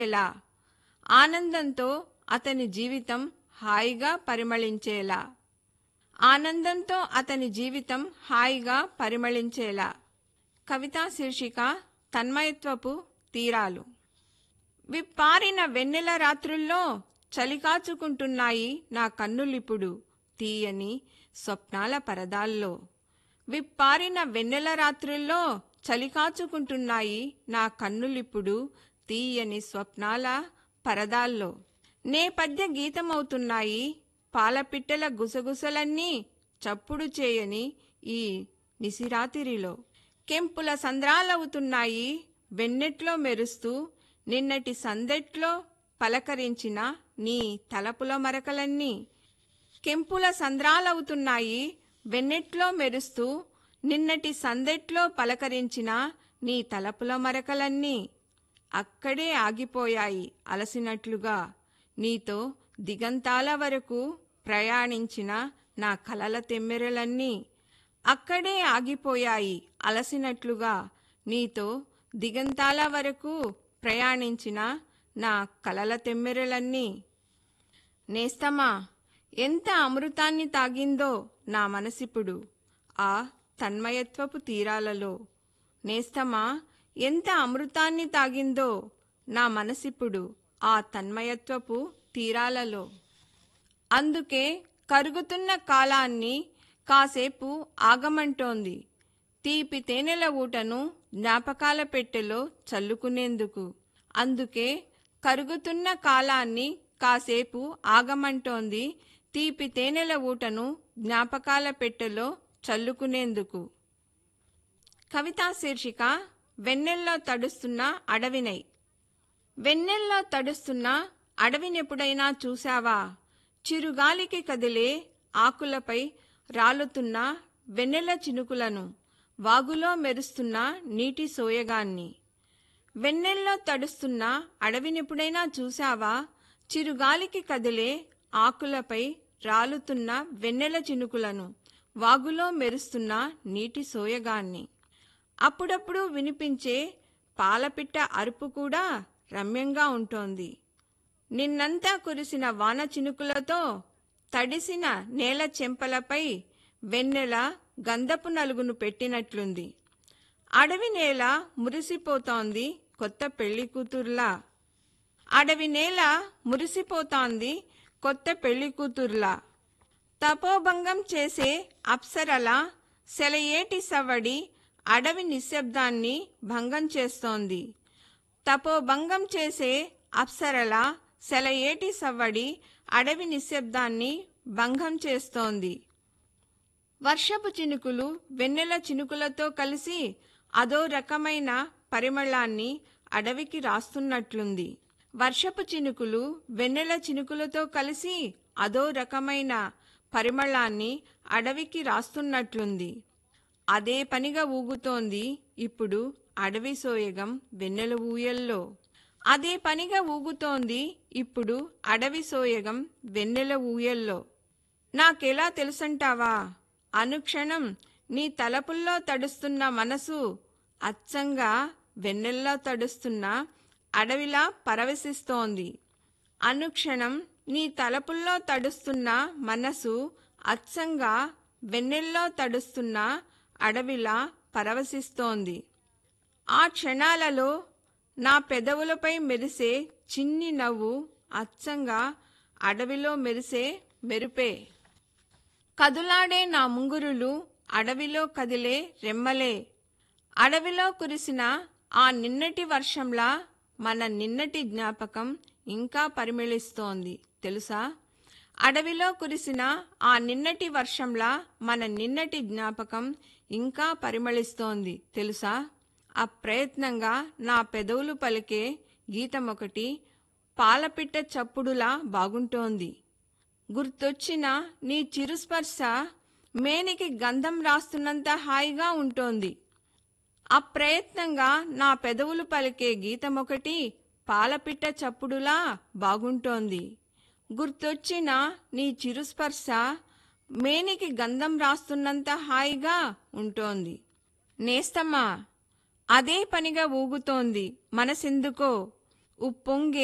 ఎలా ఆనందంతో అతని జీవితం హాయిగా పరిమళించేలా ఆనందంతో అతని జీవితం హాయిగా పరిమళించేలా కవితా శీర్షిక తన్మయత్వపు తీరాలు విప్పారిన వెన్నెల రాత్రుల్లో చలికాచుకుంటున్నాయి నా కన్నులిప్పుడు తీయని స్వప్నాల పరదాల్లో విప్పారిన వెన్నెల రాత్రుల్లో చలికాచుకుంటున్నాయి నా కన్నులిప్పుడు తీయని స్వప్నాల పరదాల్లో నేపథ్య గీతమవుతున్నాయి పాలపిట్టల గుసగుసలన్నీ చప్పుడు చేయని ఈ నిసిరాతిరిలో కెంపుల సంద్రాలవుతున్నాయి వెన్నెట్లో మెరుస్తూ నిన్నటి సందెట్లో పలకరించిన నీ తలపుల మరకలన్నీ కెంపుల సంద్రాలవుతున్నాయి వెన్నెట్లో మెరుస్తూ నిన్నటి సందెట్లో పలకరించిన నీ తలపుల మరకలన్నీ అక్కడే ఆగిపోయాయి అలసినట్లుగా నీతో దిగంతాల వరకు ప్రయాణించిన నా కలల తెమ్మెరలన్నీ అక్కడే ఆగిపోయాయి అలసినట్లుగా నీతో దిగంతాల వరకు ప్రయాణించిన నా కలల తెమ్మెరలన్నీ నేస్తమా ఎంత అమృతాన్ని తాగిందో నా మనసిప్పుడు ఆ తన్మయత్వపు తీరాలలో నేస్తమా ఎంత అమృతాన్ని తాగిందో నా మనసిప్పుడు ఆ తన్మయత్వపు తీరాలలో అందుకే కరుగుతున్న కాలాన్ని కాసేపు ఆగమంటోంది తీపి తేనెల ఊటను జ్ఞాపకాల పెట్టెలో చల్లుకునేందుకు అందుకే కరుగుతున్న కాలాన్ని కాసేపు ఆగమంటోంది తీపి తేనెల ఊటను జ్ఞాపకాల పెట్టెలో చల్లుకునేందుకు కవితా శీర్షిక వెన్నెల్లో తడుస్తున్న అడవినై వెన్నెల్లో తడుస్తున్న అడవినెప్పుడైనా చూశావా చిరుగాలికి కదిలే ఆకులపై రాలుతున్న వెన్నెల చినుకులను వాగులో మెరుస్తున్న నీటి సోయగాన్ని వెన్నెల్లో తడుస్తున్న అడవినెప్పుడైనా చూశావా చిరుగాలికి కదిలే ఆకులపై రాలుతున్న వెన్నెల చినుకులను వాగులో మెరుస్తున్న నీటి సోయగాన్ని అప్పుడప్పుడు వినిపించే పాలపిట్ట అరుపు కూడా రమ్యంగా ఉంటోంది నిన్నంతా కురిసిన వాన చినుకులతో తడిసిన నేల చెంపలపై వెన్నెల గంధపు నలుగును పెట్టినట్లుంది అడవి నేల మురిసిపోతోంది కొత్త పెళ్లి కూతుర్లా అడవి నేల మురిసిపోతోంది కొత్త పెళ్లి కూతుర్లా తపోభంగం చేసే అప్సరల సెలయేటి సవడి అడవి నిశ్శబ్దాన్ని భంగం చేస్తోంది తపోభంగం చేసే అప్సరల సెలయేటి సవ్వడి అడవి నిశ్శబ్దాన్ని భంగం చేస్తోంది వర్షపు చినుకులు వెన్నెల చినుకులతో కలిసి అదో రకమైన పరిమళాన్ని అడవికి రాస్తున్నట్లుంది వర్షపు చినుకులు వెన్నెల చినుకులతో కలిసి అదో రకమైన పరిమళాన్ని అడవికి రాస్తున్నట్లుంది అదే పనిగా ఊగుతోంది ఇప్పుడు అడవి సోయగం వెన్నెల ఊయల్లో అదే పనిగా ఊగుతోంది ఇప్పుడు అడవి సోయగం వెన్నెల ఊయల్లో నాకెలా తెలుసంటావా అనుక్షణం నీ తలపుల్లో తడుస్తున్న మనసు అచ్చంగా వెన్నెల్లో తడుస్తున్న అడవిలా పరవశిస్తోంది అనుక్షణం నీ తలపుల్లో తడుస్తున్న మనసు అచ్చంగా వెన్నెల్లో తడుస్తున్న అడవిలా పరవశిస్తోంది ఆ క్షణాలలో నా పెదవులపై మెరిసే చిన్ని నవ్వు అచ్చంగా అడవిలో మెరిసే మెరుపే కదులాడే నా ముంగురులు అడవిలో కదిలే రెమ్మలే అడవిలో కురిసిన ఆ నిన్నటి వర్షంలా మన నిన్నటి జ్ఞాపకం ఇంకా పరిమళిస్తోంది తెలుసా అడవిలో కురిసిన ఆ నిన్నటి వర్షంలా మన నిన్నటి జ్ఞాపకం ఇంకా పరిమళిస్తోంది తెలుసా అప్రయత్నంగా నా పెదవులు పలికే గీతమొకటి పాలపిట్ట చప్పుడులా బాగుంటోంది గుర్తొచ్చిన నీ చిరుస్పర్శ మేనికి గంధం రాస్తున్నంత హాయిగా ఉంటోంది అప్రయత్నంగా నా పెదవులు పలికే గీతమొకటి పాలపిట్ట చప్పుడులా బాగుంటోంది గుర్తొచ్చిన నీ చిరుస్పర్శ మేనికి గంధం రాస్తున్నంత హాయిగా ఉంటోంది నేస్తమ్మా అదే పనిగా ఊగుతోంది మనసెందుకో ఉప్పొంగే